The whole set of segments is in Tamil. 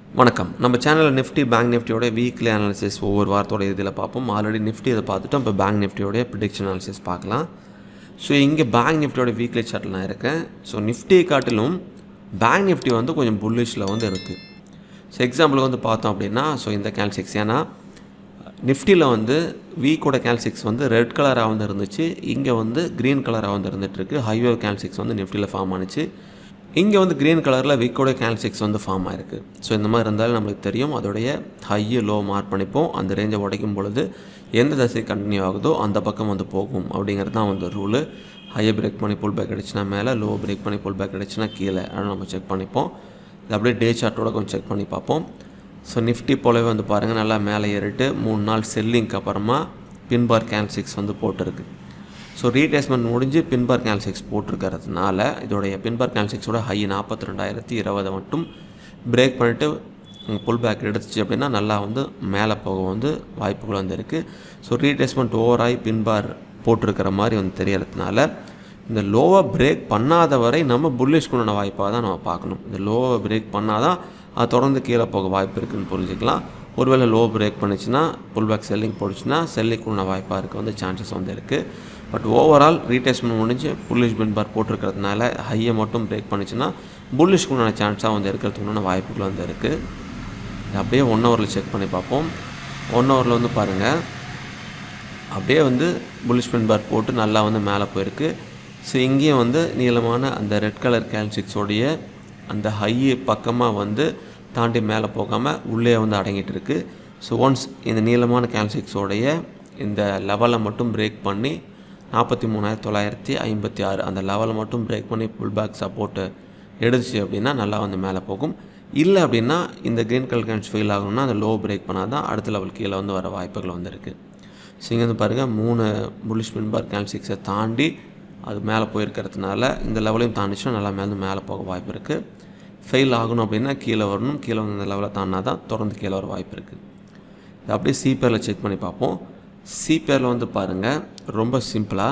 வணக்கம் நம்ம சேனலில் நிஃப்டி பேங்க் நிஃப்டியோட வீக்லி அனாலிசிஸ் ஒவ்வொரு வாரத்தோட இதில் பார்ப்போம் ஆல்ரெடி நிஃப்டி இதை பார்த்துட்டோம் இப்போ பேங்க் நிஃப்டியோடைய ப்ரிடிக்ஷன் அனாலிசிஸ் பார்க்கலாம் ஸோ இங்கே பேங்க் நிஃப்டியோட வீக்லி சார்ட்டில் நான் இருக்கேன் ஸோ நிஃப்டியை காட்டிலும் பேங்க் நிஃப்டி வந்து கொஞ்சம் புல்லிஷில் வந்து இருக்குது ஸோ எக்ஸாம்பிள் வந்து பார்த்தோம் அப்படின்னா ஸோ இந்த கேல்சிக்ஸ் ஏன்னா நிஃப்டியில் வந்து வீக்கோட கேல்சிக்ஸ் வந்து ரெட் கலராக வந்து இருந்துச்சு இங்கே வந்து க்ரீன் கலராக வந்து இருந்துகிட்ருக்கு ஹைவே கேல்சிக்ஸ் வந்து நிஃப்டியில் ஃபார்ம் ஆனிச்சு இங்கே வந்து க்ரீன் கலரில் வீக்கோட கேல்சிக்ஸ் வந்து ஃபார்ம் ஆயிருக்கு ஸோ இந்த மாதிரி இருந்தாலும் நம்மளுக்கு தெரியும் அதோடைய ஹையை லோ மார்க் பண்ணிப்போம் அந்த ரேஞ்சை உடைக்கும் பொழுது எந்த தசை கண்டினியூ ஆகுதோ அந்த பக்கம் வந்து போகும் அப்படிங்கிறது தான் வந்து ரூலு ஹையை பிரேக் பண்ணி புல் பேக் அடிச்சுனா மேலே லோ பிரேக் பண்ணி புல் பேக் அடிச்சுனா கீழே அப்படின்னு நம்ம செக் பண்ணிப்போம் இது அப்படியே டே சார்ட்டோட கொஞ்சம் செக் பண்ணி பார்ப்போம் ஸோ நிஃப்டி போலவே வந்து பாருங்கள் நல்லா மேலே ஏறிட்டு மூணு நாள் செல்லிங்க்கு அப்புறமா பின்பார் கேல்சிக்ஸ் வந்து போட்டிருக்கு ஸோ ரீடேஸ்மெண்ட் முடிஞ்சு பின்பார் கேல்சிக்ஸ் போட்டிருக்கிறதுனால இதோடைய பின்பார் கேல்சிக்ஸோட ஹை நாற்பத்தி ரெண்டாயிரத்தி இருபதை மட்டும் பிரேக் பண்ணிவிட்டு புல் பேக் எடுத்துச்சு அப்படின்னா நல்லா வந்து மேலே போக வந்து வாய்ப்புகள் வந்து இருக்குது ஸோ ரீடேஸ்மெண்ட் ஓவராகி பின்பார் போட்டிருக்கிற மாதிரி வந்து தெரியறதுனால இந்த லோவை பிரேக் பண்ணாத வரை நம்ம புல்லிஷ்குண்டான வாய்ப்பாக தான் நம்ம பார்க்கணும் இந்த லோவை பிரேக் பண்ணால் தான் அது தொடர்ந்து கீழே போக வாய்ப்பு இருக்குதுன்னு புரிஞ்சுக்கலாம் ஒருவேளை லோ பிரேக் பண்ணிச்சுன்னா புல் பேக் செல்லிங் போட்டுச்சுன்னா செல்லிங்குண்டான வாய்ப்பாக இருக்க வந்து சான்சஸ் வந்து இருக்குது பட் ஓவரால் ரீடேஸ்மெண்ட் முடிஞ்சு புல்லிஷ் பின் பார் போட்டிருக்கிறதுனால ஹையை மட்டும் பிரேக் பண்ணிச்சுன்னா புல்லிஷ்குண்டான சான்ஸாக வந்து இருக்கிறதுக்குண்டான வாய்ப்புகள் வந்து இருக்குது அப்படியே ஒன் ஹவரில் செக் பண்ணி பார்ப்போம் ஒன் ஹவரில் வந்து பாருங்கள் அப்படியே வந்து புல்லிஷ் பின் பார் போட்டு நல்லா வந்து மேலே போயிருக்கு ஸோ இங்கேயும் வந்து நீளமான அந்த ரெட் கலர் கேல்சிக்ஸோடைய அந்த ஹை பக்கமாக வந்து தாண்டி மேலே போகாமல் உள்ளே வந்து அடங்கிட்டு இருக்கு ஸோ ஒன்ஸ் இந்த நீளமான கேல்சிக்ஸோடைய இந்த லெவலை மட்டும் பிரேக் பண்ணி நாற்பத்தி மூணாயிரத்தி தொள்ளாயிரத்தி ஐம்பத்தி ஆறு அந்த லெவலை மட்டும் பிரேக் பண்ணி புல் பேக் சப்போர்ட்டு எடுத்துச்சு அப்படின்னா நல்லா வந்து மேலே போகும் இல்லை அப்படின்னா இந்த க்ரீன் கலர் கேன்ஸ் ஃபெயில் ஆகணும்னா அந்த லோ பிரேக் பண்ணால் தான் அடுத்த லெவல் கீழே வந்து வர வாய்ப்புகள் வந்து இருக்குது ஸோ இங்கே வந்து பாருங்கள் மூணு புல்லிஷ் பின்பார் கேல்சிக்ஸை தாண்டி அது மேலே போயிருக்கிறதுனால இந்த லெவலையும் தாண்டிச்சுன்னா நல்லா மேலே மேலே போக வாய்ப்பு இருக்குது ஃபெயில் ஆகணும் அப்படின்னா கீழே வரணும் கீழே வந்து இந்த லெவலை தாண்டினா தான் தொடர்ந்து கீழே வர வாய்ப்பு இருக்குது இது அப்படியே சிபேரில் செக் பண்ணி பார்ப்போம் சிபேரில் வந்து பாருங்கள் ரொம்ப சிம்பிளாக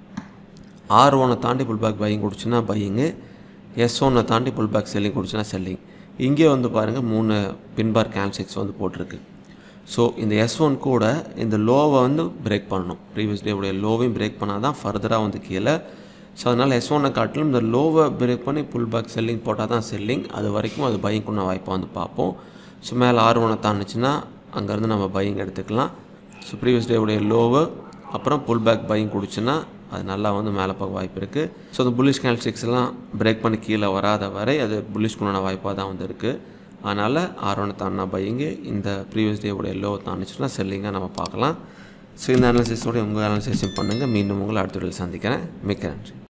ஆர் ஒனை தாண்டி புல் பேக் பையிங் கொடுச்சுன்னா பையிங்கு எஸ் ஒன்னை தாண்டி புல் பேக் செல்லிங் கொடுச்சுன்னா செல்லிங் இங்கே வந்து பாருங்கள் மூணு பின்பார் கேல்சிக்ஸ் வந்து போட்டிருக்கு ஸோ இந்த எஸ் ஒன் கூட இந்த லோவை வந்து பிரேக் பண்ணணும் ப்ரீவியஸ் டேவுடைய லோவையும் பிரேக் பண்ணால் தான் ஃபர்தராக வந்து கீழே ஸோ அதனால் எஸ் ஒன்னை காட்டிலும் இந்த லோவை பிரேக் பண்ணி புல் பேக் செல்லிங் போட்டால் தான் செல்லிங் அது வரைக்கும் அது பையிங் பண்ண வாய்ப்பை வந்து பார்ப்போம் ஸோ மேலே ஆர் ஒனை தாண்டுச்சுன்னா அங்கேருந்து நம்ம பையிங் எடுத்துக்கலாம் ஸோ ப்ரீவியஸ் டேவுடைய லோவு அப்புறம் புல் பேக் பையிங் குடிச்சுன்னா அது நல்லா வந்து மேலே போக வாய்ப்பு இருக்குது ஸோ அந்த புல்லிஷ் கேல்சிக்ஸ் எல்லாம் பிரேக் பண்ணி கீழே வராத வரை அது புல்லிஷ்குண்டான வாய்ப்பாக தான் வந்து இருக்குது அதனால் ஆர் ஒன்று தாண்டினா பையிங்கு இந்த ப்ரீவியஸ் டேவுடைய லோ தாண்டிச்சுன்னா செல்லிங்காக நம்ம பார்க்கலாம் ஸோ இந்த அனாலிசிஸோட உங்கள் அனாலிசிஸும் பண்ணுங்கள் மீண்டும் உங்களை அடுத்த வீடியோவில் சந்திக்கிறேன் மிக்க நன்றி